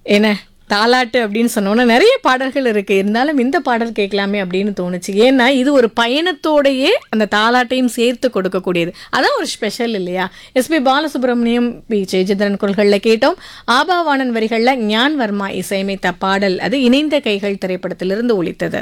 என்ன தாலாட்டு அப்படின்னு சொன்னோன்னா நிறைய பாடல்கள் இருக்கு இருந்தாலும் இந்த பாடல் கேட்கலாமே அப்படின்னு தோணுச்சு ஏன்னா இது ஒரு பயணத்தோடையே அந்த தாலாட்டையும் சேர்த்து கொடுக்கக்கூடியது அதான் ஒரு ஸ்பெஷல் இல்லையா எஸ்பி பாலசுப்ரமணியம் பி ஜெயச்சந்திரன் குரல்களில் கேட்டோம் ஆபாவாணன் வரிகளில் ஞான் வர்மா இசையமைத்த பாடல் அது இணைந்த கைகள் திரைப்படத்திலிருந்து ஒலித்தது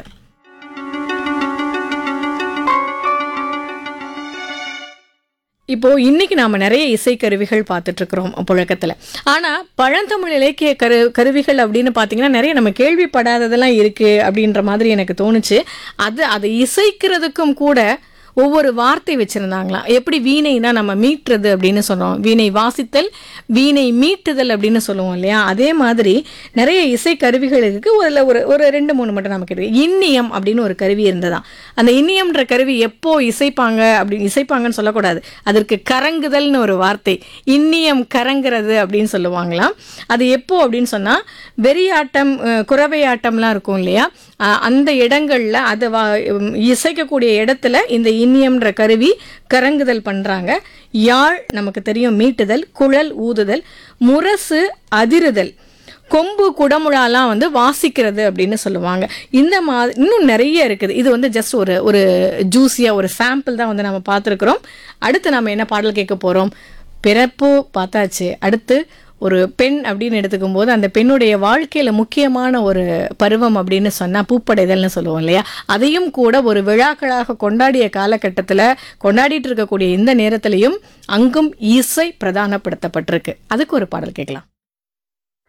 இப்போ இன்னைக்கு நாம நிறைய இசைக்கருவிகள் பார்த்துட்டு இருக்கிறோம் புழக்கத்துல ஆனா பழந்தமிழ் இலக்கிய கரு கருவிகள் அப்படின்னு பார்த்தீங்கன்னா நிறைய நம்ம கேள்விப்படாததெல்லாம் இருக்கு அப்படின்ற மாதிரி எனக்கு தோணுச்சு அது அதை இசைக்கிறதுக்கும் கூட ஒவ்வொரு வார்த்தை வச்சிருந்தாங்களாம் எப்படி வீணைனா நம்ம மீட்டுறது அப்படின்னு சொன்னோம் வீணை வாசித்தல் வீணை மீட்டுதல் அப்படின்னு சொல்லுவோம் இல்லையா அதே மாதிரி நிறைய இசை கருவிகள் இருக்கு ஒரு ஒரு ஒரு ரெண்டு மூணு மட்டும் நமக்கு இருக்கு இன்னியம் அப்படின்னு ஒரு கருவி இருந்ததாம் அந்த இன்னியம்ன்ற கருவி எப்போ இசைப்பாங்க அப்படி இசைப்பாங்கன்னு சொல்லக்கூடாது அதற்கு கரங்குதல்னு ஒரு வார்த்தை இன்னியம் கரங்குறது அப்படின்னு சொல்லுவாங்களாம் அது எப்போ அப்படின்னு சொன்னா வெறியாட்டம் அஹ், குறவையாட்டம்லாம் இருக்கும் இல்லையா அஹ், அந்த இடங்கள்ல அதை வா உம், இசைக்கக்கூடிய இடத்துல இந்த இன்னியம்ன்ற கருவி கரங்குதல் பண்றாங்க யாழ் நமக்கு தெரியும் மீட்டுதல் குழல் ஊதுதல் முரசு அதிருதல் கொம்பு குடமுழாலாம் வந்து வாசிக்கிறது அப்படின்னு சொல்லுவாங்க இந்த மாதிரி இன்னும் நிறைய இருக்குது இது வந்து ஜஸ்ட் ஒரு ஒரு ஜூஸியாக ஒரு சாம்பிள் தான் வந்து நம்ம பார்த்துருக்குறோம் அடுத்து நம்ம என்ன பாடல் கேட்க போகிறோம் பிறப்பு பார்த்தாச்சு அடுத்து ஒரு பெண் அப்படின்னு எடுத்துக்கும் போது அந்த பெண்ணுடைய வாழ்க்கையில முக்கியமான ஒரு பருவம் அப்படின்னு சொன்னா பூப்படைதல்னு சொல்லுவோம் இல்லையா அதையும் கூட ஒரு விழாக்களாக கொண்டாடிய காலகட்டத்துல கொண்டாடிட்டு இருக்கக்கூடிய இந்த நேரத்திலையும் அங்கும் இசை பிரதானப்படுத்தப்பட்டிருக்கு அதுக்கு ஒரு பாடல் கேட்கலாம்